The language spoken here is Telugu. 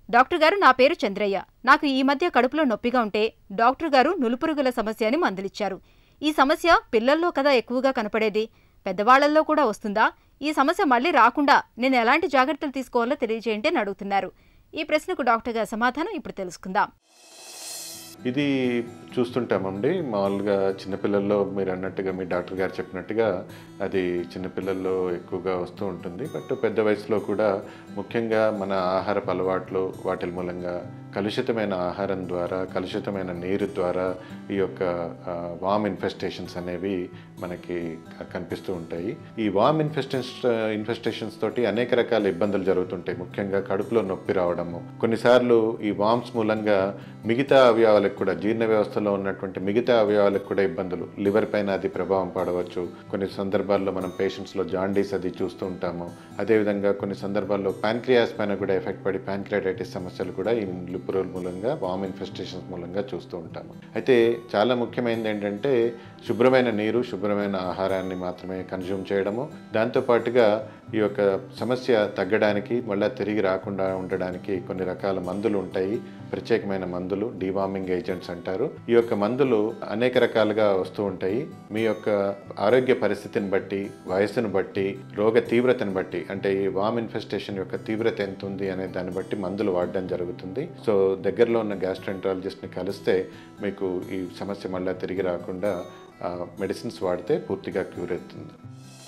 డాక్టర్ గారు నా పేరు చంద్రయ్య నాకు ఈ మధ్య కడుపులో నొప్పిగా ఉంటే డాక్టర్ గారు నులుపురుగుల సమస్య అని మందులిచ్చారు ఈ సమస్య పిల్లల్లో కదా ఎక్కువగా కనపడేది పెద్దవాళ్లలో కూడా వస్తుందా ఈ సమస్య మళ్ళీ రాకుండా నేను ఎలాంటి జాగ్రత్తలు తీసుకోవాలో తెలియజేయండి అని అడుగుతున్నారు ఈ ప్రశ్నకు డాక్టర్ గారి సమాధానం ఇప్పుడు తెలుసుకుందాం ఇది చూస్తుంటామండి మామూలుగా చిన్నపిల్లల్లో మీరు అన్నట్టుగా మీ డాక్టర్ గారు చెప్పినట్టుగా అది చిన్నపిల్లల్లో ఎక్కువగా వస్తూ ఉంటుంది బట్ పెద్ద వయసులో కూడా ముఖ్యంగా మన ఆహారపు అలవాట్లు వాటి మూలంగా కలుషితమైన ఆహారం ద్వారా కలుషితమైన నీరు ద్వారా ఈ యొక్క వామ్ ఇన్ఫెస్టేషన్స్ అనేవి మనకి క- కనిపిస్తూ ఉంటాయి ఈ వామ్ ఇన్ఫెస్టేషన్స్ ఇన్ఫెస్టేషన్స్ తోటి అనేక రకాల ఇబ్బందులు జరుగుతుంటాయి ముఖ్యంగా కడుపులో నొప్పి రావడము కొన్నిసార్లు ఈ వామ్స్ మూలంగా మిగతా అవయవాలకు కూడా జీర్ణ వ్యవస్థలో ఉన్నటువంటి మిగతా అవయవాలకు కూడా ఇబ్బందులు లివర్ పైన అది ప్రభావం పడవచ్చు కొన్ని సందర్భాల్లో మనం పేషెంట్స్లో జాండీస్ అది చూస్తూ ఉంటాము అదేవిధంగా కొన్ని సందర్భాల్లో ప్యాన్క్రియాస్ పైన కూడా ఎఫెక్ట్ పడి ప్యాన్క్రియాటైటిస్ సమస్యలు కూడా ఈ లిపురోల్ మూలంగా వామ్ ఇన్ఫెస్టేషన్స్ మూలంగా చూస్తూ ఉంటాము అయితే చాలా ముఖ్యమైనది ఏంటంటే శుభ్రమైన నీరు శుభ్రమైన ఆహారాన్ని మాత్రమే కన్జ్యూమ్ చేయడము దాంతోపాటుగా ఈ యొక్క సమస్య తగ్గడానికి మళ్ళీ తిరిగి రాకుండా ఉండడానికి కొన్ని రకాల మందులు ఉంటాయి ప్రత్యేకమైన మందులు డివార్మింగ్ ఏజెంట్స్ అంటారు ఈ యొక్క మందులు అనేక రకాలుగా వస్తూ ఉంటాయి మీ యొక్క ఆరోగ్య పరిస్థితిని బట్టి వయసును బట్టి రోగ తీవ్రతను బట్టి అంటే ఈ వామ్ ఇన్ఫెస్టేషన్ యొక్క తీవ్రత ఎంత ఉంది అనే దాన్ని బట్టి మందులు వాడడం జరుగుతుంది సో దగ్గరలో ఉన్న గ్యాస్ట్రెంట్రాలజిస్ట్ని కలిస్తే మీకు ఈ సమస్య మళ్ళీ తిరిగి రాకుండా మెడిసిన్స్ వాడితే పూర్తిగా క్యూర్ అవుతుంది